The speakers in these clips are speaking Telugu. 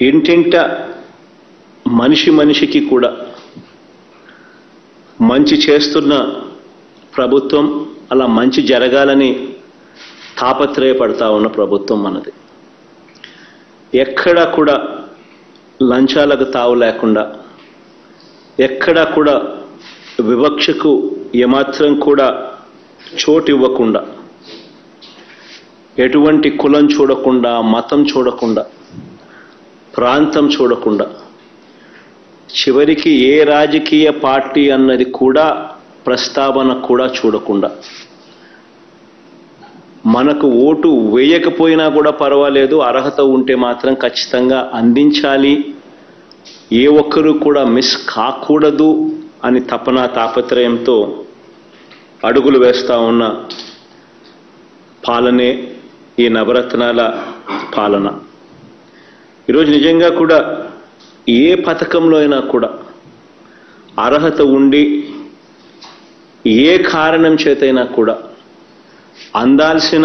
ఇంటింట మనిషి మనిషికి కూడా మంచి చేస్తున్న ప్రభుత్వం అలా మంచి జరగాలని తాపత్రయపడతా ఉన్న ప్రభుత్వం మనది ఎక్కడా కూడా లంచాలకు తావు లేకుండా ఎక్కడా కూడా వివక్షకు ఏమాత్రం కూడా చోటు ఇవ్వకుండా ఎటువంటి కులం చూడకుండా మతం చూడకుండా ప్రాంతం చూడకుండా చివరికి ఏ రాజకీయ పార్టీ అన్నది కూడా ప్రస్తావన కూడా చూడకుండా మనకు ఓటు వేయకపోయినా కూడా పర్వాలేదు అర్హత ఉంటే మాత్రం ఖచ్చితంగా అందించాలి ఏ ఒక్కరూ కూడా మిస్ కాకూడదు అని తపన తాపత్రయంతో అడుగులు వేస్తా ఉన్న పాలనే ఈ నవరత్నాల పాలన ఈరోజు నిజంగా కూడా ఏ పథకంలో అయినా కూడా అర్హత ఉండి ఏ కారణం చేతైనా కూడా అందాల్సిన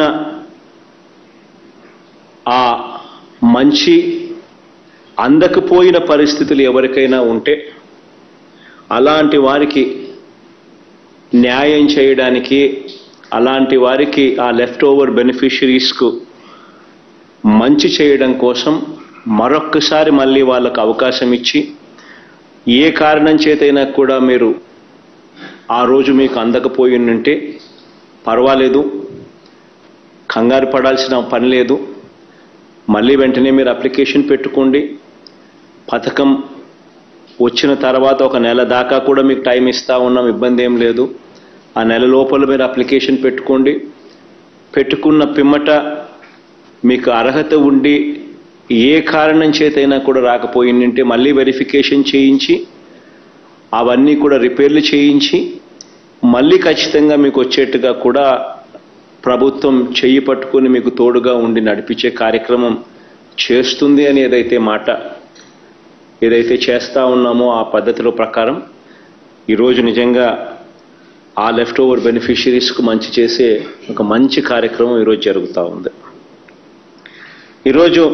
ఆ మంచి అందకపోయిన పరిస్థితులు ఎవరికైనా ఉంటే అలాంటి వారికి న్యాయం చేయడానికి అలాంటి వారికి ఆ లెఫ్ట్ ఓవర్ బెనిఫిషరీస్కు మంచి చేయడం కోసం మరొక్కసారి మళ్ళీ వాళ్ళకు అవకాశం ఇచ్చి ఏ కారణం చేతైనా కూడా మీరు ఆ రోజు మీకు అందకపోయి ఉంటే పర్వాలేదు కంగారు పడాల్సిన పని లేదు మళ్ళీ వెంటనే మీరు అప్లికేషన్ పెట్టుకోండి పథకం వచ్చిన తర్వాత ఒక నెల దాకా కూడా మీకు టైం ఇస్తా ఉన్నాం ఇబ్బంది ఏం లేదు ఆ నెల లోపల మీరు అప్లికేషన్ పెట్టుకోండి పెట్టుకున్న పిమ్మట మీకు అర్హత ఉండి ఏ కారణం చేతైనా కూడా రాకపోయిందంటే మళ్ళీ వెరిఫికేషన్ చేయించి అవన్నీ కూడా రిపేర్లు చేయించి మళ్ళీ ఖచ్చితంగా మీకు వచ్చేట్టుగా కూడా ప్రభుత్వం చెయ్యి పట్టుకుని మీకు తోడుగా ఉండి నడిపించే కార్యక్రమం చేస్తుంది అని ఏదైతే మాట ఏదైతే చేస్తా ఉన్నామో ఆ పద్ధతిలో ప్రకారం ఈరోజు నిజంగా ఆ లెఫ్ట్ ఓవర్ బెనిఫిషరీస్కు మంచి చేసే ఒక మంచి కార్యక్రమం ఈరోజు జరుగుతూ ఉంది ఈరోజు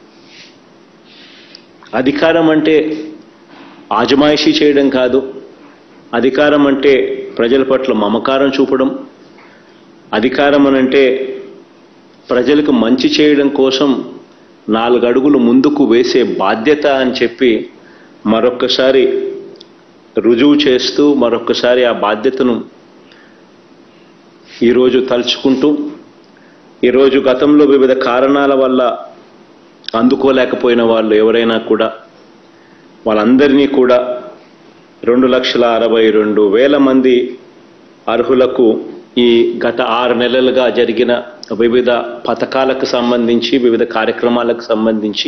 అధికారం అంటే ఆజమాయిషీ చేయడం కాదు అధికారం అంటే ప్రజల పట్ల మమకారం చూపడం అధికారం అనంటే ప్రజలకు మంచి చేయడం కోసం నాలుగు అడుగులు ముందుకు వేసే బాధ్యత అని చెప్పి మరొక్కసారి రుజువు చేస్తూ మరొక్కసారి ఆ బాధ్యతను ఈరోజు తలుచుకుంటూ ఈరోజు గతంలో వివిధ కారణాల వల్ల అందుకోలేకపోయిన వాళ్ళు ఎవరైనా కూడా వాళ్ళందరినీ కూడా రెండు లక్షల అరవై రెండు వేల మంది అర్హులకు ఈ గత ఆరు నెలలుగా జరిగిన వివిధ పథకాలకు సంబంధించి వివిధ కార్యక్రమాలకు సంబంధించి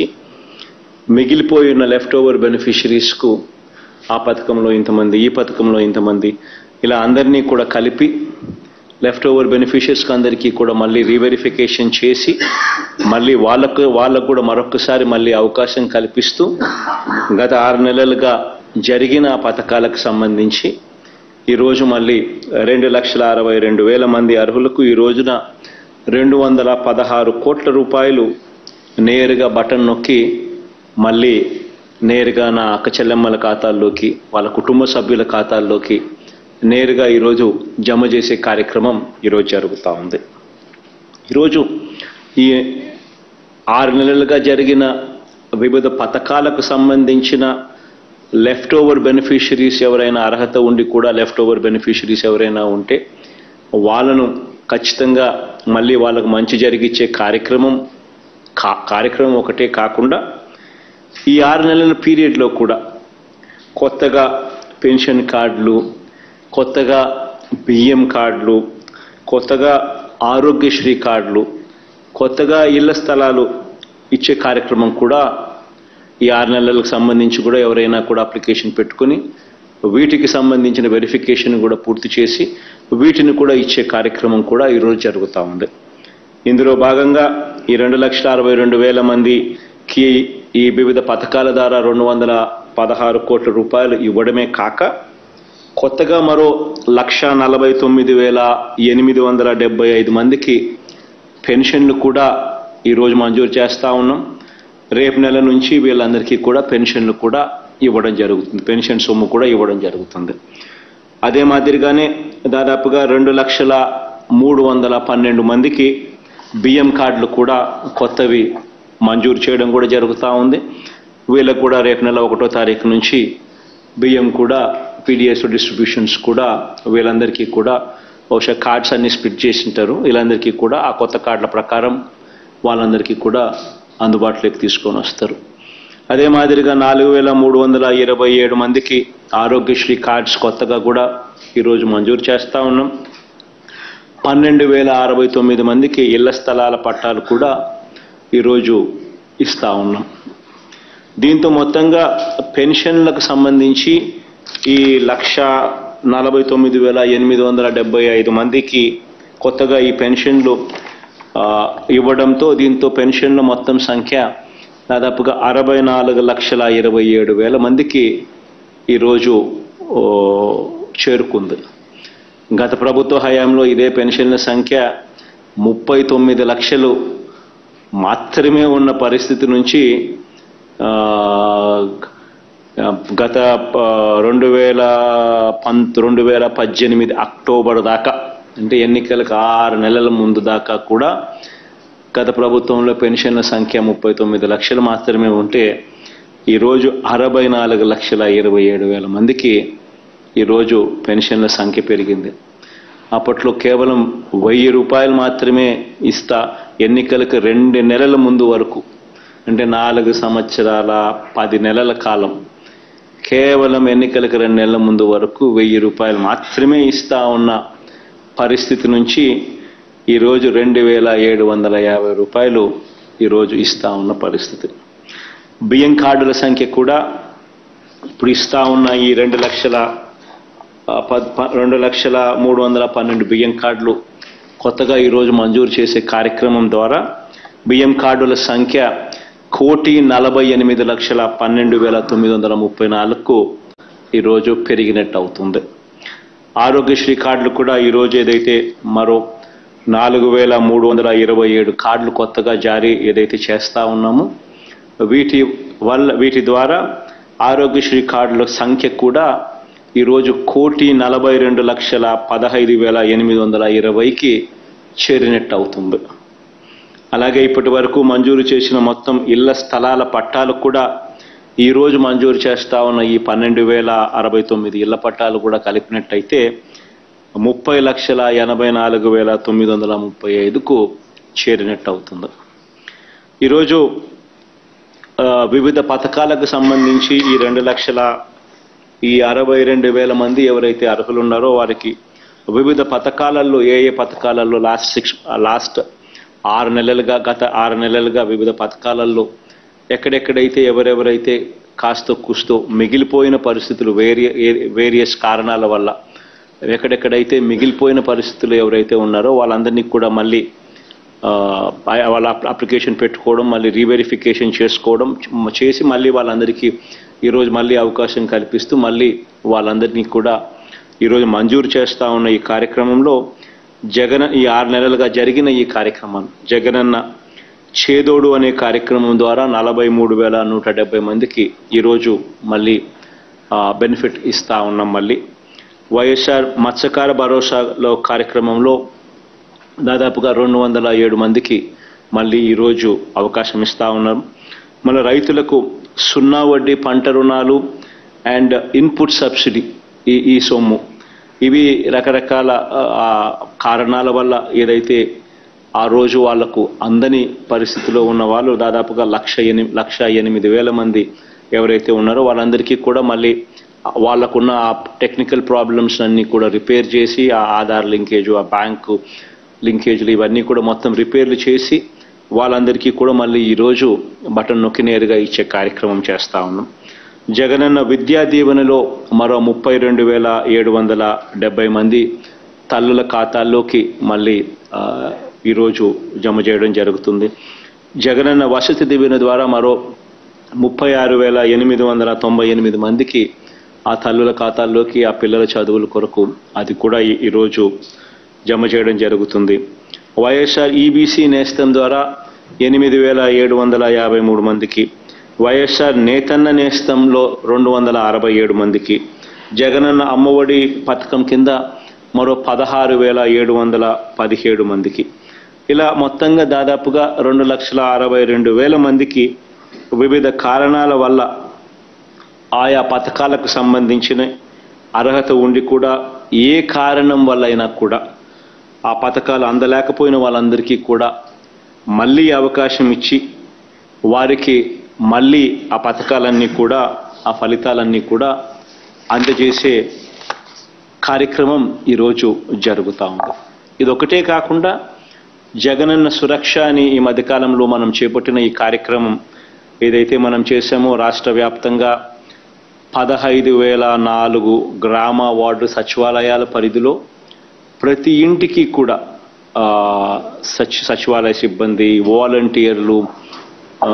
మిగిలిపోయిన లెఫ్ట్ ఓవర్ బెనిఫిషరీస్కు ఆ పథకంలో ఇంతమంది ఈ పథకంలో ఇంతమంది ఇలా అందరినీ కూడా కలిపి లెఫ్ట్ ఓవర్ బెనిఫిషియర్స్కి అందరికీ కూడా మళ్ళీ రీవెరిఫికేషన్ చేసి మళ్ళీ వాళ్ళకు వాళ్ళకు కూడా మరొకసారి మళ్ళీ అవకాశం కల్పిస్తూ గత ఆరు నెలలుగా జరిగిన ఆ పథకాలకు సంబంధించి ఈరోజు మళ్ళీ రెండు లక్షల అరవై రెండు వేల మంది అర్హులకు ఈ రోజున రెండు వందల పదహారు కోట్ల రూపాయలు నేరుగా బటన్ నొక్కి మళ్ళీ నేరుగా నా అక్క చెల్లెమ్మల ఖాతాల్లోకి వాళ్ళ కుటుంబ సభ్యుల ఖాతాల్లోకి నేరుగా ఈరోజు జమ చేసే కార్యక్రమం ఈరోజు జరుగుతూ ఉంది ఈరోజు ఈ ఆరు నెలలుగా జరిగిన వివిధ పథకాలకు సంబంధించిన లెఫ్ట్ ఓవర్ బెనిఫిషరీస్ ఎవరైనా అర్హత ఉండి కూడా లెఫ్ట్ ఓవర్ బెనిఫిషరీస్ ఎవరైనా ఉంటే వాళ్ళను ఖచ్చితంగా మళ్ళీ వాళ్ళకు మంచి జరిగించే కార్యక్రమం కా కార్యక్రమం ఒకటే కాకుండా ఈ ఆరు నెలల పీరియడ్లో కూడా కొత్తగా పెన్షన్ కార్డులు కొత్తగా బియ్యం కార్డులు కొత్తగా ఆరోగ్యశ్రీ కార్డులు కొత్తగా ఇళ్ల స్థలాలు ఇచ్చే కార్యక్రమం కూడా ఈ ఆరు నెలలకు సంబంధించి కూడా ఎవరైనా కూడా అప్లికేషన్ పెట్టుకుని వీటికి సంబంధించిన వెరిఫికేషన్ కూడా పూర్తి చేసి వీటిని కూడా ఇచ్చే కార్యక్రమం కూడా ఈరోజు జరుగుతూ ఉంది ఇందులో భాగంగా ఈ రెండు లక్షల అరవై రెండు వేల మందికి ఈ వివిధ పథకాల ద్వారా రెండు వందల పదహారు కోట్ల రూపాయలు ఇవ్వడమే కాక కొత్తగా మరో లక్ష నలభై తొమ్మిది వేల ఎనిమిది వందల డెబ్బై ఐదు మందికి పెన్షన్లు కూడా ఈరోజు మంజూరు చేస్తూ ఉన్నాం రేపు నెల నుంచి వీళ్ళందరికీ కూడా పెన్షన్లు కూడా ఇవ్వడం జరుగుతుంది పెన్షన్ సొమ్ము కూడా ఇవ్వడం జరుగుతుంది అదే మాదిరిగానే దాదాపుగా రెండు లక్షల మూడు వందల పన్నెండు మందికి బియ్యం కార్డులు కూడా కొత్తవి మంజూరు చేయడం కూడా జరుగుతూ ఉంది వీళ్ళకు కూడా రేపు నెల ఒకటో తారీఖు నుంచి బియ్యం కూడా పీడిఎస్ డిస్ట్రిబ్యూషన్స్ కూడా వీళ్ళందరికీ కూడా బహుశా కార్డ్స్ అన్ని స్ప్లిట్ చేసి ఉంటారు వీళ్ళందరికీ కూడా ఆ కొత్త కార్డుల ప్రకారం వాళ్ళందరికీ కూడా అందుబాటులోకి తీసుకొని వస్తారు అదే మాదిరిగా నాలుగు వేల మూడు వందల ఇరవై ఏడు మందికి ఆరోగ్యశ్రీ కార్డ్స్ కొత్తగా కూడా ఈరోజు మంజూరు చేస్తూ ఉన్నాం పన్నెండు వేల అరవై తొమ్మిది మందికి ఇళ్ల స్థలాల పట్టాలు కూడా ఈరోజు ఇస్తూ ఉన్నాం దీంతో మొత్తంగా పెన్షన్లకు సంబంధించి ఈ లక్ష నలభై తొమ్మిది వేల ఎనిమిది వందల డెబ్బై ఐదు మందికి కొత్తగా ఈ పెన్షన్లు ఆ, ఇవ్వడంతో దీంతో పెన్షన్ల మొత్తం సంఖ్య దాదాపుగా అరవై నాలుగు లక్షల ఇరవై ఏడు వేల మందికి ఈరోజు ఓ, చేరుకుంది గత ప్రభుత్వ హయాంలో ఇదే పెన్షన్ల సంఖ్య ముప్పై తొమ్మిది లక్షలు మాత్రమే ఉన్న పరిస్థితి నుంచి ఆ, గత ఆ, రెండు వేల పంత్ రెండు వేల పద్దెనిమిది అక్టోబర్ దాకా అంటే ఎన్నికలకు ఆరు నెలల ముందు దాకా కూడా గత ప్రభుత్వంలో పెన్షన్ల సంఖ్య ముప్పై తొమ్మిది లక్షలు మాత్రమే ఉంటే ఈరోజు అరవై నాలుగు లక్షల ఇరవై ఏడు వేల మందికి ఈరోజు పెన్షన్ల సంఖ్య పెరిగింది అప్పట్లో కేవలం వెయ్యి రూపాయలు మాత్రమే ఇస్తా ఎన్నికలకు రెండు నెలల ముందు వరకు అంటే నాలుగు సంవత్సరాల పది నెలల కాలం కేవలం ఎన్నికలకు రెండు నెలల ముందు వరకు వెయ్యి రూపాయలు మాత్రమే ఇస్తా ఉన్న పరిస్థితి నుంచి ఈరోజు రెండు వేల ఏడు వందల యాభై రూపాయలు ఈరోజు ఇస్తా ఉన్న పరిస్థితి బియ్యం కార్డుల సంఖ్య కూడా ఇప్పుడు ఇస్తా ఉన్న ఈ రెండు లక్షల ఆ, పద్ ప- రెండు లక్షల మూడు వందల పన్నెండు బియ్యం కార్డులు కొత్తగా ఈరోజు మంజూరు చేసే కార్యక్రమం ద్వారా బియ్యం కార్డుల సంఖ్య కోటి నలభై ఎనిమిది లక్షల పన్నెండు వేల తొమ్మిది వందల ముప్పై నాలుగుకు ఈరోజు పెరిగినట్టు అవుతుంది ఆరోగ్యశ్రీ కార్డులు కూడా ఈరోజు ఏదైతే మరో నాలుగు వేల మూడు వందల ఇరవై ఏడు కార్డులు కొత్తగా జారీ ఏదైతే చేస్తా ఉన్నామో వీటి వల్ల వీటి ద్వారా ఆరోగ్యశ్రీ కార్డుల సంఖ్య కూడా ఈరోజు కోటి నలభై రెండు లక్షల పదహైదు వేల ఎనిమిది వందల ఇరవైకి చేరినట్టు అవుతుంది అలాగే ఇప్పటి వరకు మంజూరు చేసిన మొత్తం ఇళ్ల స్థలాల పట్టాలు కూడా ఈ రోజు మంజూరు చేస్తా ఉన్న ఈ పన్నెండు వేల అరవై తొమ్మిది ఇళ్ల పట్టాలు కూడా కలిపినట్టయితే ముప్పై లక్షల ఎనభై నాలుగు వేల తొమ్మిది వందల ముప్పై ఐదుకు చేరినట్టు అవుతుంది ఈరోజు ఆ, వివిధ పథకాలకు సంబంధించి ఈ రెండు లక్షల ఈ అరవై రెండు వేల మంది ఎవరైతే అర్హులు ఉన్నారో వారికి వివిధ పథకాలలో ఏ ఏ పథకాలలో లాస్ట్ సిక్స్ లాస్ట్ ఆరు నెలలుగా గత ఆరు నెలలుగా వివిధ పథకాలలో ఎక్కడెక్కడైతే ఎవరెవరైతే కాస్త కుస్తో మిగిలిపోయిన పరిస్థితులు వేరియ వేరియస్ కారణాల వల్ల ఎక్కడెక్కడైతే మిగిలిపోయిన పరిస్థితులు ఎవరైతే ఉన్నారో వాళ్ళందరినీ కూడా మళ్ళీ ఆ, ఆ- వాళ్ళ అప్- అప్లికేషన్ పెట్టుకోవడం మళ్ళీ రీవెరిఫికేషన్ చేసుకోవడం చ- చేసి మళ్ళీ వాళ్ళందరికీ ఈరోజు మళ్ళీ అవకాశం కల్పిస్తూ మళ్ళీ వాళ్ళందరినీ కూడా ఈరోజు మంజూరు చేస్తా ఉన్న ఈ కార్యక్రమంలో జగన్ ఈ ఆరు నెలలుగా జరిగిన ఈ కార్యక్రమం జగనన్న చేదోడు అనే కార్యక్రమం ద్వారా నలభై మూడు వేల నూట డెబ్బై మందికి ఈరోజు మళ్ళీ బెనిఫిట్ ఇస్తా ఉన్నాం మళ్ళీ వైఎస్ఆర్ మత్స్యకార భరోసాలో కార్యక్రమంలో దాదాపుగా రెండు వందల ఏడు మందికి మళ్ళీ ఈరోజు అవకాశం ఇస్తా ఉన్నాం మన రైతులకు సున్నా వడ్డీ పంట రుణాలు అండ్ ఇన్పుట్ సబ్సిడీ ఈ ఈ సొమ్ము ఇవి రకరకాల ఆ, కారణాల వల్ల ఏదైతే ఆ రోజు వాళ్లకు అందని పరిస్థితిలో ఉన్న వాళ్ళు దాదాపుగా లక్ష ఎనిమిది లక్ష ఎనిమిది వేల మంది ఎవరైతే ఉన్నారో వాళ్ళందరికీ కూడా మళ్ళీ వాళ్ళకున్న ఆ టెక్నికల్ ప్రాబ్లమ్స్ అన్ని కూడా రిపేర్ చేసి ఆ ఆధార్ లింకేజ్ ఆ బ్యాంకు లింకేజ్లు ఇవన్నీ కూడా మొత్తం రిపేర్లు చేసి వాళ్ళందరికీ కూడా మళ్ళీ ఈరోజు బటన్ నొక్కి నేరుగా ఇచ్చే కార్యక్రమం చేస్తా ఉన్నాం జగనన్న విద్యా దీవెనలో మరో ముప్పై రెండు వేల ఏడు వందల డెబ్బై మంది తల్లుల ఖాతాల్లోకి మళ్ళీ ఆ, ఈరోజు జమ చేయడం జరుగుతుంది జగనన్న వసతి దీవెన ద్వారా మరో ముప్పై ఆరు వేల ఎనిమిది వందల తొంభై ఎనిమిది మందికి ఆ తల్లుల ఖాతాల్లోకి ఆ పిల్లల చదువుల కొరకు అది కూడా ఈ- ఈరోజు జమ చేయడం జరుగుతుంది వైఎస్ఆర్ ఈబీసీ నేస్తం ద్వారా ఎనిమిది వేల ఏడు వందల యాభై మూడు మందికి వైఎస్ఆర్ నేతన్న నేస్తంలో రెండు వందల అరవై ఏడు మందికి జగనన్న అమ్మఒడి పథకం కింద మరో పదహారు వేల ఏడు వందల పదిహేడు మందికి ఇలా మొత్తంగా దాదాపుగా రెండు లక్షల అరవై రెండు వేల మందికి వివిధ కారణాల వల్ల ఆయా పథకాలకు సంబంధించిన అర్హత ఉండి కూడా ఏ కారణం వల్ల అయినా కూడా ఆ పథకాలు అందలేకపోయిన వాళ్ళందరికీ కూడా మళ్ళీ అవకాశం ఇచ్చి వారికి మళ్ళీ ఆ పథకాలన్నీ కూడా ఆ ఫలితాలన్నీ కూడా అందజేసే కార్యక్రమం ఈరోజు జరుగుతూ ఉంది ఇది ఒకటే కాకుండా జగనన్న సురక్ష అని ఈ మధ్యకాలంలో మనం చేపట్టిన ఈ కార్యక్రమం ఏదైతే మనం చేసామో రాష్ట్ర వ్యాప్తంగా పదహైదు వేల నాలుగు గ్రామ వార్డు సచివాలయాల పరిధిలో ప్రతి ఇంటికి కూడా ఆ, సచి సచివాలయ సిబ్బంది వాలంటీర్లు ఆ,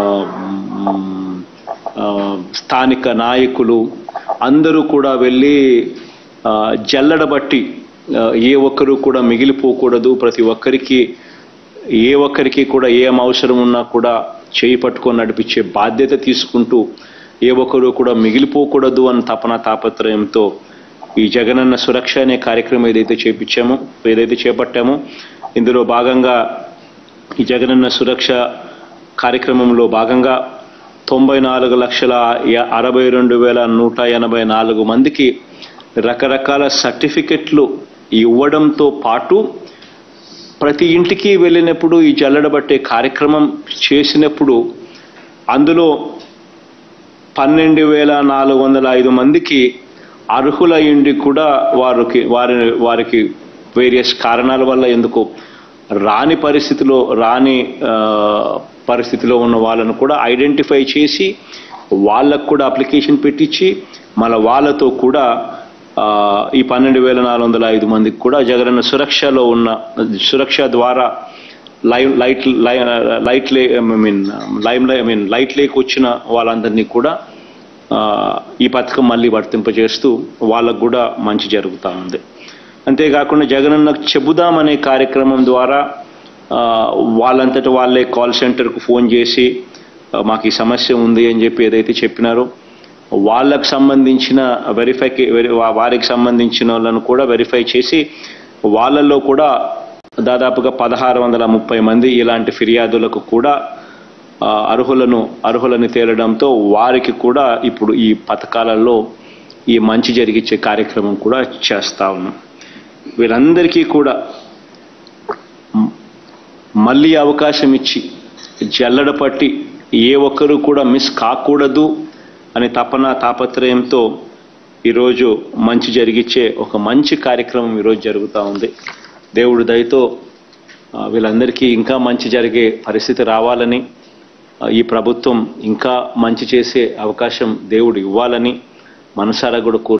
మ్, ఆ, స్థానిక నాయకులు అందరూ కూడా వెళ్ళి ఆ, జల్లడబట్టి ఆ, ఏ ఒక్కరు కూడా మిగిలిపోకూడదు ప్రతి ఒక్కరికి ఏ ఒక్కరికి కూడా ఏం అవసరం ఉన్నా కూడా చేయి పట్టుకొని నడిపించే బాధ్యత తీసుకుంటూ ఏ ఒక్కరు కూడా మిగిలిపోకూడదు అన్న తపన తాపత్రయంతో ఈ జగనన్న సురక్ష అనే కార్యక్రమం ఏదైతే చేపించామో ఏదైతే చేపట్టామో ఇందులో భాగంగా ఈ జగనన్న సురక్ష కార్యక్రమంలో భాగంగా తొంభై నాలుగు లక్షల య- అరవై రెండు వేల నూట ఎనభై నాలుగు మందికి రకరకాల సర్టిఫికెట్లు ఇవ్వడంతో పాటు ప్రతి ఇంటికి వెళ్ళినప్పుడు ఈ జల్లడబట్టే కార్యక్రమం చేసినప్పుడు అందులో పన్నెండు వేల నాలుగు వందల ఐదు మందికి అర్హుల ఇండి కూడా వారికి వారి వారికి వేరియస్ కారణాల వల్ల ఎందుకు రాని పరిస్థితిలో రాని ఆ, పరిస్థితిలో ఉన్న వాళ్ళను కూడా ఐడెంటిఫై చేసి వాళ్ళకు కూడా అప్లికేషన్ పెట్టించి మళ్ళీ వాళ్ళతో కూడా ఆ, ఈ పన్నెండు వేల నాలుగు వందల ఐదు మందికి కూడా జగనన్న సురక్షలో ఉన్న సురక్ష ద్వారా లైవ్ లైట్ లై- లైట్ లే I mean lime I mean light lake వచ్చిన వాళ్ళందరినీ కూడా ఆ, ఈ పథకం మళ్ళీ వర్తింపజేస్తూ వాళ్ళకు కూడా మంచి జరుగుతూ ఉంది అంతేకాకుండా జగనన్నకు చెబుదామనే కార్యక్రమం ద్వారా ఆ, వాళ్ళంతట వాళ్ళే కాల్ సెంటర్కు ఫోన్ చేసి ఆ, మాకు ఈ సమస్య ఉంది అని చెప్పి ఏదైతే చెప్పినారో వాళ్ళకు సంబంధించిన వెరిఫై వారికి సంబంధించిన వాళ్ళను కూడా వెరిఫై చేసి వాళ్ళల్లో కూడా దాదాపుగా పదహారు వందల ముప్పై మంది ఇలాంటి ఫిర్యాదులకు కూడా ఆ, అర్హులను అర్హులని తేలడంతో వారికి కూడా ఇప్పుడు ఈ పథకాలలో ఈ మంచి జరిగించే కార్యక్రమం కూడా చేస్తా ఉన్నాం వీరందరికీ కూడా మ్- మళ్ళీ అవకాశం ఇచ్చి జల్లడ పట్టి ఏ ఒక్కరూ కూడా మిస్ కాకూడదు అనే తపన తాపత్రయంతో ఈరోజు మంచి జరిగిచ్చే ఒక మంచి కార్యక్రమం ఈరోజు జరుగుతూ ఉంది దేవుడు దయతో ఆ, వీళ్ళందరికీ ఇంకా మంచి జరిగే పరిస్థితి రావాలని ఆ, ఈ ప్రభుత్వం ఇంకా మంచి చేసే అవకాశం దేవుడు ఇవ్వాలని మనసారా కూడా కోరు